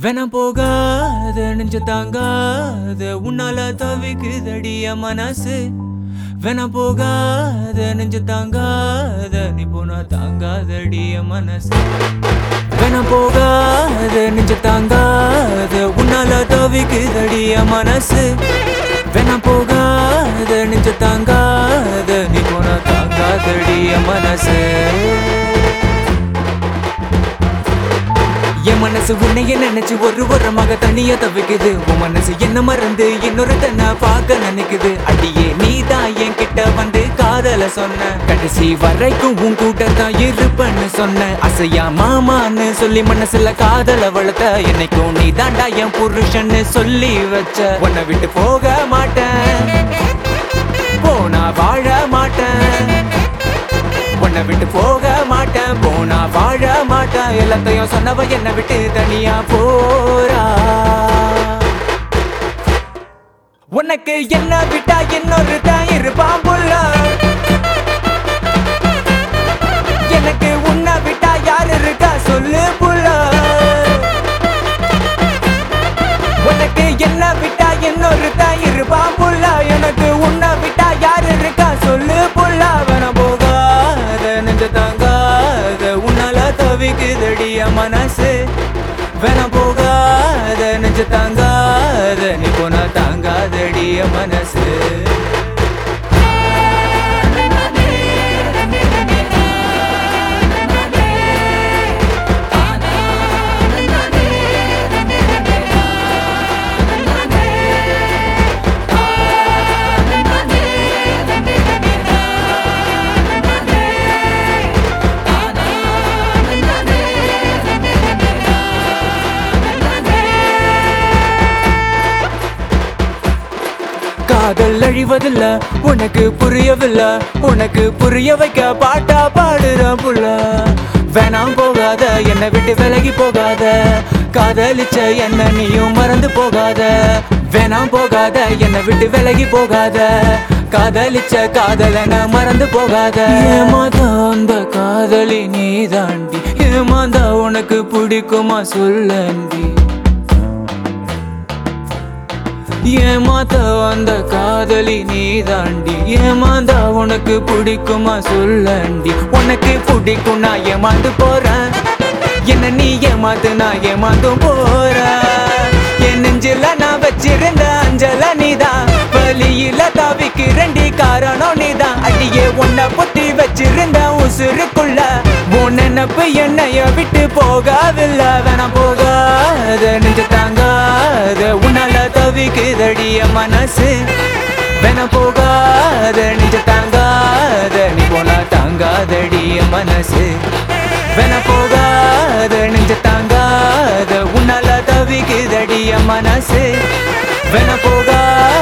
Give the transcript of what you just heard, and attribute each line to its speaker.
Speaker 1: வேணாம் போகாத நெஞ்ச தாங்காத உன்னால தவிக்குதடிய மனசு வேணாம் போகாத நெஞ்ச தாங்காத நீ போனா தாங்காதடிய மனசு வேணாம் போகாத நெஞ்ச தாங்காத உன்னால தவிக்குதடிய மனசு வேணாம் போகாத நெஞ்ச தாங்காத நீ போனா தாங்காதடிய மனசு என் மனசு உன்னைய நினைச்சு ஒரு உரமாக தனியா தவிக்குது உன் மனசு என்ன மறந்து இன்னொரு தன்னை பார்க்க நினைக்குது அடியே நீ தான் என் கிட்ட வந்து காதல சொன்ன கடைசி வரைக்கும் உன் கூட தான் இருப்பேன்னு சொன்ன அசையா மாமான்னு சொல்லி மனசுல காதல வளர்த்த என்னைக்கும் நீ தாண்டா என் புருஷன்னு சொல்லி வச்ச உன்னை விட்டு போக மாட்டேன் போனா வாழ மாட்டேன் உன்னை விட்டு போக மாட்டேன் போனா வாழ மாட்டேன் எல்லாத்தையும் சொன்னவ என்னை விட்டு தனியா போறா உனக்கு என்ன விட்டா இன்னொரு தான் இருப்பான் புள்ள எனக்கு உன்னை விட்டா யார் இருக்கா சொல்லு புள்ள உனக்கு என்ன விட்டா இன்னொரு தான் இருப்பான் புள்ள எனக்கு உன்னை விட்டா யார் இருக்கா சொல்லு புள்ள வேண போகாத நெஞ்ச தாங்காத உன்னால தவிக்குதடிய மனசு வேண போகாத நெஞ்ச தாங்காத நீ போனா தாங்காதடிய மனசு காதல் அழிவதில்ல உனக்கு புரியவில்ல உனக்கு புரிய வைக்க பாட்டா பாடுற புள்ள வேணாம் போகாத என்னை விட்டு விலகி போகாத காதலிச்ச என்ன நீயும் மறந்து போகாத வேணாம் போகாத என்னை விட்டு விலகி போகாத காதலிச்ச காதலன மறந்து போகாத ஏமாதா அந்த காதலி நீ தாண்டி ஏமாந்தா உனக்கு பிடிக்குமா சொல்லண்டி ஏமாத்த வந்த காதலி நீ தாண்டி ஏமாந்தா உனக்கு பிடிக்குமா சொல்லண்டி உனக்கு பிடிக்கும் நான் ஏமாந்து போறேன் என்ன நீ ஏமாத்து நான் ஏமாந்தும் போறேன் என் நெஞ்சில நான் வச்சிருந்த அஞ்சல நீதான் வழியில தாவிக்கு ரெண்டி காரணம் நீதான் அடியே உன்னை பொத்தி வச்சிருந்த உசுருக்குள்ள உன் நினப்பு என்னைய விட்டு போகவில்லை வேணாம் போகாத நெஞ்ச தாங்காத உன்னால தவிக்குதடிய மனசு வேண போகாத நெஞ்ச தாங்காத நீ போனா தாங்காதடிய மனசு வேண போகாத நெஞ்ச தாங்காத உன்னால தவிக்குதடிய மனசு வேண போகாத